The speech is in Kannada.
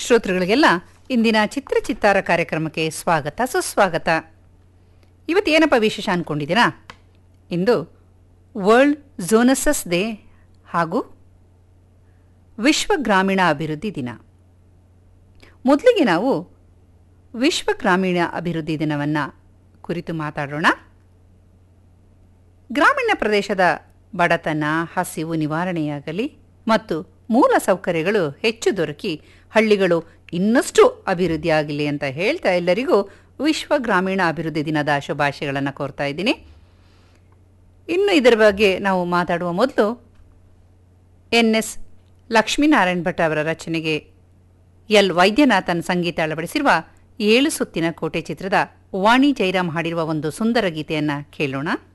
ಶ್ರೋತೃಗಳಿಗೆಲ್ಲ ಇಂದಿನ ಚಿತ್ರ ಚಿತ್ತಾರ ಕಾರ್ಯಕ್ರಮಕ್ಕೆ ಸ್ವಾಗತ ಸುಸ್ವಾಗತ ಇವತ್ತು ಏನಪ್ಪ ವಿಶೇಷ ಅಂದ್ಕೊಂಡಿದ್ದೀರಾ ಇಂದು ವರ್ಲ್ಡ್ ಝೋನಸಸ್ ಡೇ ಹಾಗೂ ವಿಶ್ವ ಗ್ರಾಮೀಣ ಅಭಿವೃದ್ಧಿ ದಿನ ಮೊದಲಿಗೆ ನಾವು ವಿಶ್ವ ಗ್ರಾಮೀಣ ಅಭಿವೃದ್ಧಿ ದಿನವನ್ನು ಕುರಿತು ಮಾತಾಡೋಣ ಗ್ರಾಮೀಣ ಪ್ರದೇಶದ ಬಡತನ ಹಸಿವು ನಿವಾರಣೆಯಾಗಲಿ ಮತ್ತು ಮೂಲ ಸೌಕರ್ಯಗಳು ಹೆಚ್ಚು ದೊರಕಿ ಹಳ್ಳಿಗಳು ಇನ್ನಷ್ಟು ಅಭಿವೃದ್ಧಿಯಾಗಲಿ ಅಂತ ಹೇಳ್ತಾ ಎಲ್ಲರಿಗೂ ವಿಶ್ವ ಗ್ರಾಮೀಣ ಅಭಿವೃದ್ಧಿ ದಿನದ ಶುಭಾಶಯಗಳನ್ನು ಕೋರ್ತಾ ಇದ್ದೀನಿ ಇನ್ನು ಇದರ ಬಗ್ಗೆ ನಾವು ಮಾತಾಡುವ ಮೊದಲು ಎನ್ ಎಸ್ ಲಕ್ಷ್ಮೀನಾರಾಯಣ್ ಭಟ್ ಅವರ ರಚನೆಗೆ ಎಲ್ ವೈದ್ಯನಾಥನ್ ಸಂಗೀತ ಅಳವಡಿಸಿರುವ ಏಳು ಸುತ್ತಿನ ಕೋಟೆ ಚಿತ್ರದ ವಾಣಿ ಜೈರಾಮ್ ಹಾಡಿರುವ ಒಂದು ಸುಂದರ ಗೀತೆಯನ್ನು ಕೇಳೋಣ